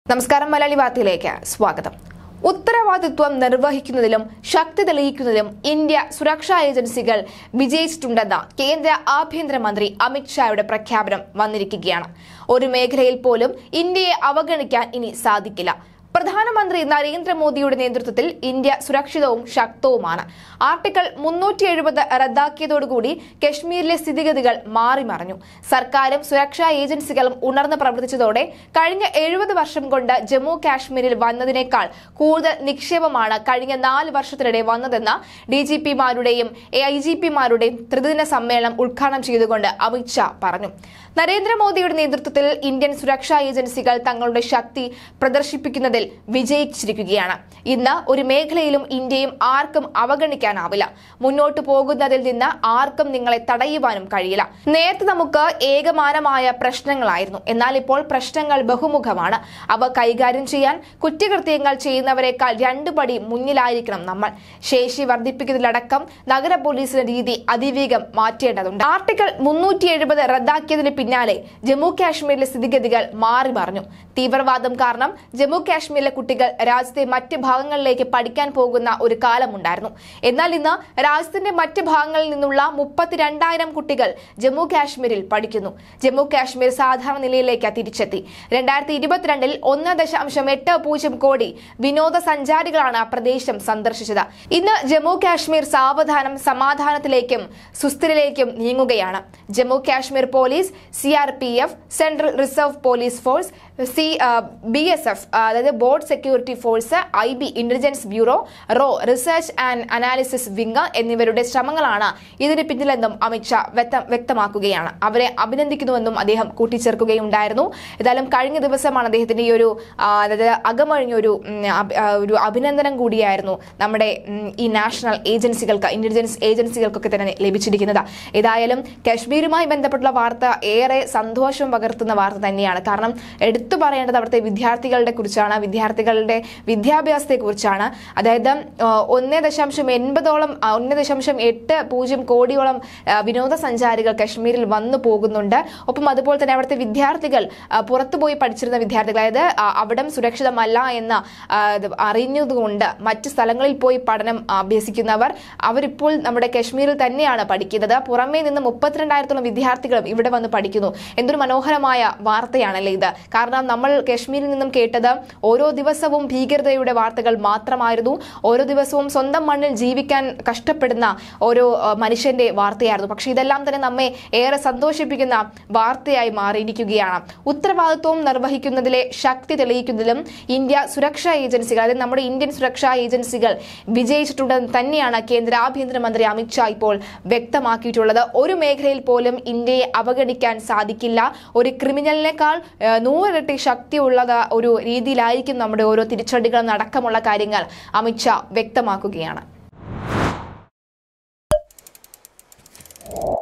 നമസ്കാരം മലയാളി വാർത്തയിലേക്ക് സ്വാഗതം ഉത്തരവാദിത്വം നിർവഹിക്കുന്നതിലും ശക്തി തെളിയിക്കുന്നതിലും ഇന്ത്യ സുരക്ഷാ ഏജൻസികൾ വിജയിച്ചിട്ടുണ്ടെന്ന കേന്ദ്ര ആഭ്യന്തരമന്ത്രി അമിത്ഷായുടെ പ്രഖ്യാപനം വന്നിരിക്കുകയാണ് ഒരു മേഖലയിൽ പോലും ഇന്ത്യയെ അവഗണിക്കാൻ ഇനി സാധിക്കില്ല പ്രധാനമന്ത്രി നരേന്ദ്രമോദിയുടെ നേതൃത്വത്തിൽ ഇന്ത്യ സുരക്ഷിതവും ശക്തവുമാണ് ആർട്ടിക്കിൾ മുന്നൂറ്റി എഴുപത് റദ്ദാക്കിയതോടുകൂടി കശ്മീരിലെ സ്ഥിതിഗതികൾ മാറിമറിഞ്ഞു സർക്കാരും സുരക്ഷാ ഏജൻസികളും ഉണർന്ന് പ്രവർത്തിച്ചതോടെ കഴിഞ്ഞ എഴുപത് വർഷം കൊണ്ട് ജമ്മു കാശ്മീരിൽ വന്നതിനേക്കാൾ കൂടുതൽ നിക്ഷേപമാണ് കഴിഞ്ഞ നാല് വർഷത്തിനിടെ വന്നതെന്ന് ഡി ജി പിമാരുടെയും ഐ ജി പിമാരുടെയും ത്രിദിന സമ്മേളനം ഉദ്ഘാടനം ചെയ്തുകൊണ്ട് അമിത്ഷാ പറഞ്ഞു നരേന്ദ്രമോദിയുടെ നേതൃത്വത്തിൽ ഇന്ത്യൻ സുരക്ഷാ ഏജൻസികൾ തങ്ങളുടെ ശക്തി പ്രദർശിപ്പിക്കുന്നതിൽ വിജയിച്ചിരിക്കുകയാണ് ഇന്ന് ഒരു മേഖലയിലും ഇന്ത്യയും ആർക്കും അവഗണിക്കാനാവില്ല മുന്നോട്ടു പോകുന്നതിൽ നിന്ന് ആർക്കും നിങ്ങളെ തടയുവാനും കഴിയില്ല നേരത്തെ നമുക്ക് ഏകമാനമായ പ്രശ്നങ്ങളായിരുന്നു എന്നാൽ ഇപ്പോൾ പ്രശ്നങ്ങൾ ബഹുമുഖമാണ് അവ കൈകാര്യം ചെയ്യാൻ കുറ്റകൃത്യങ്ങൾ ചെയ്യുന്നവരെക്കാൾ രണ്ടു പടി മുന്നിലായിരിക്കണം നമ്മൾ ശേഷി വർദ്ധിപ്പിക്കുന്നതിലടക്കം നഗര പോലീസിന്റെ രീതി അതിവേഗം മാറ്റേണ്ടതുണ്ട് ആർട്ടിക്കിൾ മുന്നൂറ്റി എഴുപത് റദ്ദാക്കിയതിന് പിന്നാലെ ജമ്മു കാശ്മീരിലെ സ്ഥിതിഗതികൾ മാറി മറിഞ്ഞു തീവ്രവാദം കാരണം ജമ്മു കാശ്മീരിലെ കുട്ടികൾ രാജ്യത്തെ മറ്റ് ഭാഗങ്ങളിലേക്ക് പഠിക്കാൻ പോകുന്ന ഒരു കാലമുണ്ടായിരുന്നു എന്നാൽ ഇന്ന് രാജ്യത്തിന്റെ മറ്റ് ഭാഗങ്ങളിൽ നിന്നുള്ള മുപ്പത്തിരണ്ടായിരം കുട്ടികൾ ജമ്മു കാശ്മീരിൽ പഠിക്കുന്നു ജമ്മു കാശ്മീർ സാധാരണ നിലയിലേക്ക് തിരിച്ചെത്തി രണ്ടായിരത്തി ഇരുപത്തിരണ്ടിൽ ഒന്ന് ദശാംശം എട്ട് പൂജ്യം കോടി വിനോദസഞ്ചാരികളാണ് ആ പ്രദേശം സന്ദർശിച്ചത് ഇന്ന് ജമ്മു കാശ്മീർ സാവധാനം സമാധാനത്തിലേക്കും സുസ്ഥിരയിലേക്കും നീങ്ങുകയാണ് Jammu Kashmir police C R P F central reserve police force C B S F അതായത് board security force I B intelligence bureau റോ റിസർച്ച് ആൻഡ് അനാലിസിസ് വിംഗ് എന്നിവരുടെ ശ്രമങ്ങളാണ് ഇതിന് പിന്നിലെന്നും അമിത്ഷാ വ്യക്ത- വ്യക്തമാക്കുകയാണ് അവരെ അഭിനന്ദിക്കുന്നുവെന്നും അദ്ദേഹം കൂട്ടിച്ചേർക്കുകയുണ്ടായിരുന്നു ഏതായാലും കഴിഞ്ഞ ദിവസമാണ് അദ്ദേഹത്തിന്റെ ഈ ഒരു ആ, അതായത് അകമഴിഞ്ഞ ഒരു ഉം, അഭി- ആ, ഒരു അഭിനന്ദനം കൂടിയായിരുന്നു നമ്മുടെ ഉം, ഈ നാഷണൽ ഏജൻസികൾക്ക് ഇന്റലിജൻസ് ഏജൻസികൾക്കൊക്കെ തന്നെ ലഭിച്ചിരിക്കുന്നത് ഏതായാലും കശ്മീരുമായി ബന്ധപ്പെട്ടുള്ള വാർത്ത ഏറെ സന്തോഷം പകർത്തുന്ന വാർത്ത തന്നെയാണ് കാരണം എടുത്തു പറയേണ്ടത് അവിടുത്തെ വിദ്യാർത്ഥികളുടെ കുറിച്ചാണ് വിദ്യാർത്ഥികളുടെ വിദ്യാഭ്യാസത്തെ കുറിച്ചാണ് അതായത് ആ, ഒന്നേ ദശാംശം എൺപതോളം ആ, ഒന്നേ ദശാംശം എട്ട് പൂജ്യം കോടിയോളം ആ, വിനോദസഞ്ചാരികൾ കശ്മീരിൽ വന്നു പോകുന്നുണ്ട് ഒപ്പം അതുപോലെ തന്നെ അവിടുത്തെ വിദ്യാർത്ഥികൾ ആ, പുറത്തുപോയി പഠിച്ചിരുന്ന വിദ്യാർത്ഥികൾ അതായത് ആ, അവിടം സുരക്ഷിതമല്ല എന്ന് ആ, ഇത് അറിഞ്ഞതുകൊണ്ട് മറ്റ് സ്ഥലങ്ങളിൽ പോയി പഠനം അഭ്യസിക്കുന്നവർ അവരിപ്പോൾ നമ്മുടെ കശ്മീരിൽ തന്നെയാണ് പഠിക്കുന്നത് പുറമേ നിന്ന് മുപ്പത്തിരണ്ടായിരത്തോളം വിദ്യാർത്ഥികളും ഇവിടെ വന്ന് പഠിക്കുന്നു എന്തൊരു മനോഹരമായ വാർത്തയാണല്ലേ ഇത് കാരണം നമ്മൾ കശ്മീരിൽ നിന്നും കേട്ടത് ഓരോ ദിവസവും ഭീകരതയുടെ വാർത്തകൾ മാത്രമായിരുന്നു ഓരോ ദിവസവും സ്വന്തം മണ്ണിൽ ജീവിക്കാൻ കഷ്ടപ്പെടുന്ന ഓരോ ആ, മനുഷ്യന്റെ വാർത്തയായിരുന്നു പക്ഷെ ഇതെല്ലാം തന്നെ നമ്മെ ഏറെ സന്തോഷിപ്പിക്കുന്ന വാർത്തയായി മാറിയിരിക്കുകയാണ് ഉത്തരവാദിത്വം നിർവഹിക്കുന്നതിലെ ശക്തി തെളിയിക്കുന്നതിലും ഇന്ത്യ സുരക്ഷാ ഏജൻസികൾ അതായത് നമ്മുടെ ഇന്ത്യൻ സുരക്ഷാ ഏജൻസികൾ വിജയിച്ചിട്ടുണ്ടെന്ന് തന്നെയാണ് കേന്ദ്ര ആഭ്യന്തരമന്ത്രി അമിത്ഷാ ഇപ്പോൾ വ്യക്തമാക്കിയിട്ടുള്ളത് ഒരു മേഖലയിൽ പോലും ഇന്ത്യയെ അവഗണിക്കാൻ സാധിക്കില്ല ഒരു ക്രിമിനലിനേക്കാൾ ഏഹ്, നൂറിരട്ടി ശക്തിയുള്ളത് ഒരു രീതിയിലായിരിക്കും നമ്മുടെ ഓരോ തിരിച്ചടികളും അടക്കമുള്ള കാര്യങ്ങൾ അമിത്ഷാ വ്യക്തമാക്കുകയാണ്